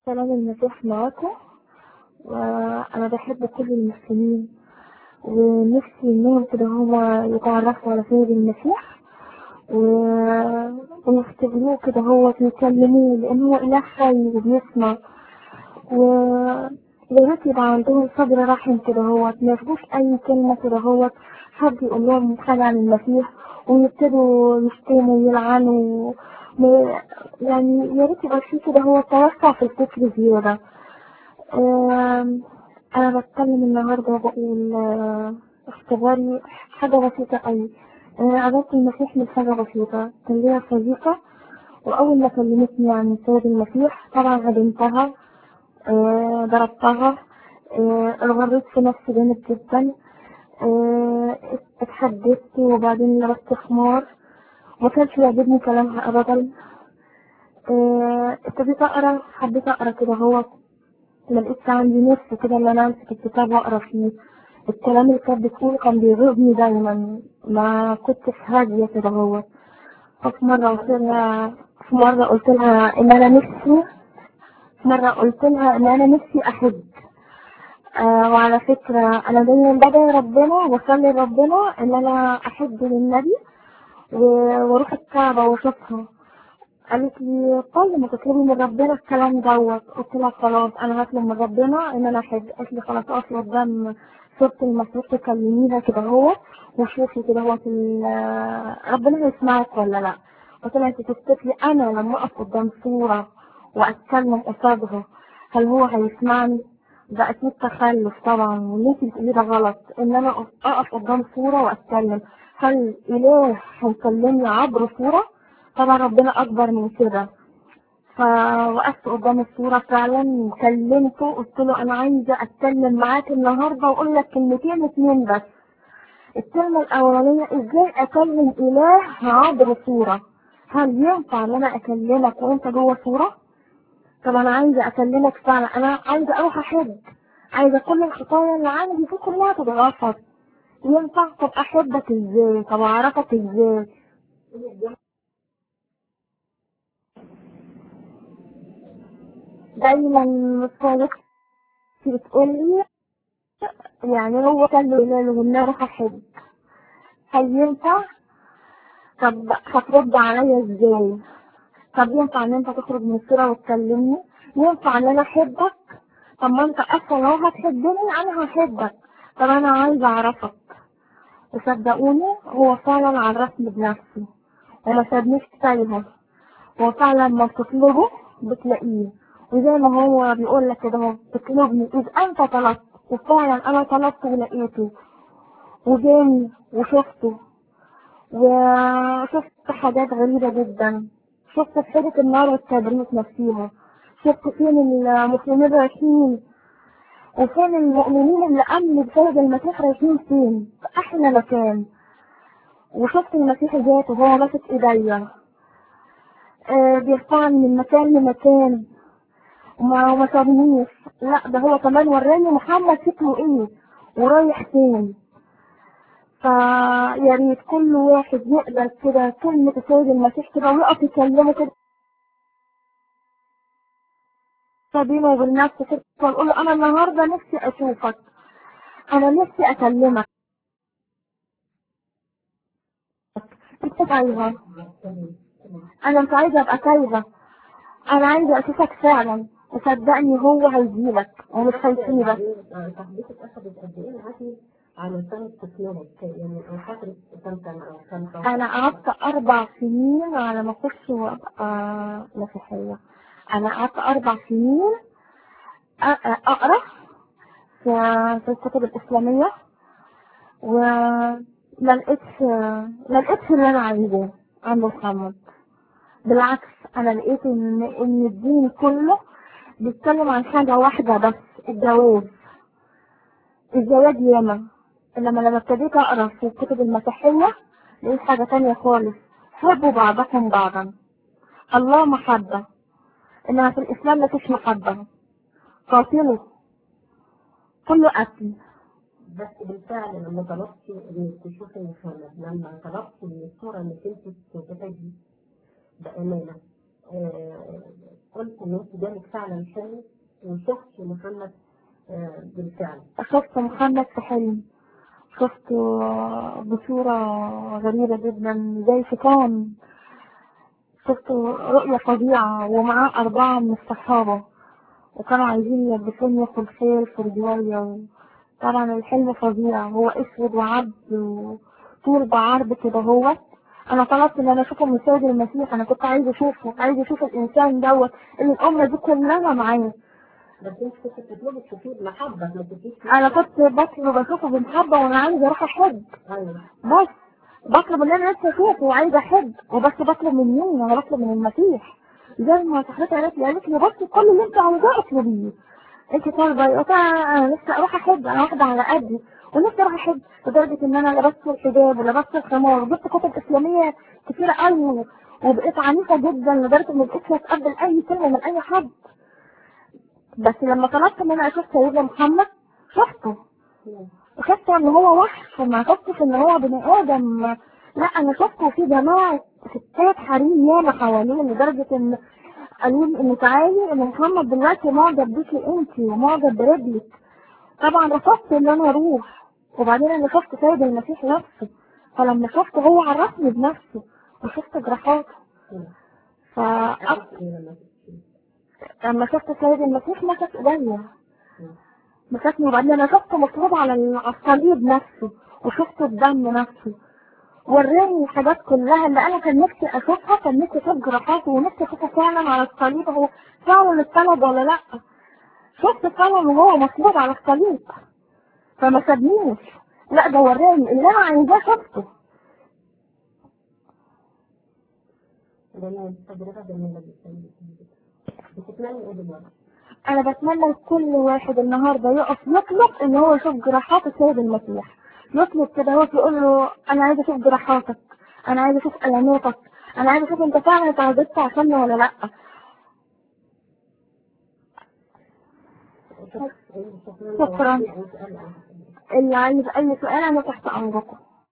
سلام المسيح معاكم وأنا بحب كل المسلمين ونفسي إنهم كده هما يتعرفوا على سيد المسيح و... ويختبروه كده هو ويكلموه لأن هو إله حي وبيسمع و يا ريت يبقى عندهم صبر رحم كده هو ما ياخدوش أي كلمة كده هو حد يقول لهم حاجة عن المسيح ويبتدوا يشتموا ويلعنوا م- يعني يا ريت يبقى في كده هو توسع في الفكر زيادة آم، أنا بتكلم النهاردة وبقول آه، اختباري حاجة بسيطة أوي أنا عرفت المسيح من حاجة بسيطة كان ليا صديقة وأول ما كلمتني عن سيد المسيح طبعا هدمتها آه، ضربتها آه، اتغريت في نفسي جامد جدا آه، اتحدثت وبعدين لبست خمار ما كانش يعجبني كلامها أبدا آه، ابتديت أقرأ حبيت أقرأ كده هو ما لقيتش عندي نفس كده إن أنا أمسك الكتاب وأقرأ فيه الكلام اللي كانت بتقوله كان بيغيظني دايما ما كنتش هادية كده هو ففي مرة قلت لها في مرة قلت لها إن أنا نفسي في مرة قلت لها إن أنا نفسي أحب آه وعلى فكرة أنا دايما بدعي ربنا وأصلي ربنا إن أنا أحب للنبي و- وأروح الكعبة وأشوفها قالت لي طيب ما تطلبي من ربنا الكلام دوت قلت لها خلاص انا هطلب من ربنا ان انا احب قالت لي خلاص اقفي قدام صورة المسيح تكلميها كده هو وشوفي كده هو في ال- ربنا هيسمعك ولا لا قلت لها انت تفتكري انا لما اقف قدام صورة واتكلم قصادها هل هو هيسمعني ده اكيد تخلف طبعا واللي انت بتقوليه ده غلط ان انا أقف- اقف قدام صورة واتكلم هل اله هيكلمني عبر صورة طبعا ربنا اكبر من كده فوقفت قدام الصورة فعلا كلمته قلت له انا عايزة اتكلم معاك النهاردة واقول لك كلمتين اتنين بس الكلمة الاولانية ازاي اكلم اله عبر صورة هل ينفع ان انا اكلمك وانت جوه صورة طب انا عايزة اكلمك فعلا انا عايزة اروح احب عايزة كل الخطايا اللي عندي دي كلها تتغفر ينفع طب احبك ازاي طب اعرفك ازاي دايما صادقتي بتقول لي يعني هو كان له ان اروح احب هل ينفع طب هترد عليا ازاي طب ينفع ان انت تخرج من الصورة وتكلمني ينفع ان انا احبك طب ما انت اصلا لو هتحبني انا هحبك طب انا عايزة اعرفك وصدقوني هو فعلا عرفني بنفسه وما سابنيش تايهة هو فعلا ما بتطلبه بتلاقيه وزي ما هو بيقول لك كده هو بتطلبني إذ أنت طلبت وفعلا أنا طلبت ولقيته وجاني وشفته وشفت حاجات غريبة جدا شفت بحيرة النار والتبريد نفسيها شفت فين المسلمين رايحين وفين المؤمنين اللي أمنوا بسبب المسيح رايحين فين في أحلى مكان وشفت المسيح ذاته وهو ماسك إيديا آه بيرفعني من مكان لمكان وما وما سابنيش لا ده هو كمان وراني محمد شكله ايه ورايح فين فيا ريت كل واحد يقبل كده كلمة السيد المسيح كده ويقف يكلمه كده بينه وبين نفسه كده ويقول له انا النهارده نفسي اشوفك انا نفسي اكلمك انت عايزة انا مش عايزة ابقى تايهة انا عايزة اشوفك فعلا وصدقني هو هيجيلك ومش هيسيبك صاحبتك اخذت قد ايه معاكي علشان تسلمك يعني او فترة كم سنة او كم سنة انا قعدت اربع سنين على ما اخش وابقى مسيحية انا قعدت اربع سنين أ- اقرا في في الكتب الاسلامية وما لقيتش ما لقيتش اللي انا عايزاه عند محمد بالعكس انا لقيت ان ان الدين كله بيتكلم عن حاجة واحدة بس الجواز الزواج ياما انما لما ابتديت اقرا في الكتب المسيحية لقيت حاجة تانية خالص حبوا بعضكم بعضا الله محبة انما في الاسلام مفيش محبة قاتلوا كله قتل بس بالفعل لما طلبتي انك تشوفي محمد لما طلبتي من الصورة انك انت تتفادي بأمانة آه، قلت ان انت جالك فعلا حلم وشفت محمد آه، بالفعل شفت محمد في حلم شفته بصورة غريبة جدا زي شيطان شفته رؤية فظيعة ومعاه أربعة من الصحابة وكانوا عايزين يلبسوني في الخيل في رجليا طبعا الحلم فظيع هو اسود وعرض وطول بعرض كده هو انا طلبت ان انا اشوفه من سيد المسيح انا كنت عايزه اشوفه عايزه اشوف الانسان دوت اللي الامه دي كلها معاه بس انت كنت بتطلبي تشوفيه بمحبه ما كنتيش انا كنت بطلب اشوفه بمحبه وانا عايزه اروح احج ايوه بس بطلب ان انا لسه اشوفه وعايزه احج وبس بطلب من مين انا بطلب من المسيح زي ما صاحبتي قالت لي قالت لي بصي كل اللي انت عاوزاه اطلبيه انت طالبه قلت لها انا لسه اروح احج انا واحده على قدي ونفسي اروح احج لدرجه ان انا لبست الحجاب ولبست الخمار وجبت كتب اسلاميه كتيره قوي وبقيت عنيفه جدا لدرجه ان مبقتش اتقبل اي كلمه من اي حد بس لما طلبت ان انا اشوف سيدنا محمد شفته وشفته ان هو وحش وما شفتش ان هو بني ادم لا انا شفته في جماعه ستات حريم ياما حواليه لدرجه ان قالوا لي ان تعالي ان محمد دلوقتي معجب بيكي انت ومعجب برجلك طبعا رفضت ان انا اروح وبعدين انا شفت سيد المسيح نفسه فلما شفته هو عرفني بنفسه وشفت جراحاته ف عرفت ايه لما تشوفيه؟ لما شفت سيد المسيح مسك ايديا مسكني وبعدين انا شفته مصلوب على ال- على الصليب نفسه وشفت الدم نفسه وراني الحاجات كلها اللي انا كان نفسي اشوفها كان نفسي اشوف جراحاته ونفسي اشوفه فعلا على الصليب هو فعلا اتطلب ولا لا شفت فعلا وهو مصلوب على الصليب فما سابنيش لا ده وراني اللي انا عايزاه شفته جميل تجربه جميله جدا بتتمنى ايه دلوقتي؟ انا بتمنى لكل واحد النهارده يقف يطلب ان هو يشوف جراحات السيد المسيح يطلب كده هو يقول له انا عايز اشوف جراحاتك انا عايز اشوف علاماتك انا عايز اشوف انت فعلا اتعذبت عشاننا ولا لا شكرا شكراً. يعني سؤال عن- اللي عايز اي سؤال انا تحت امركم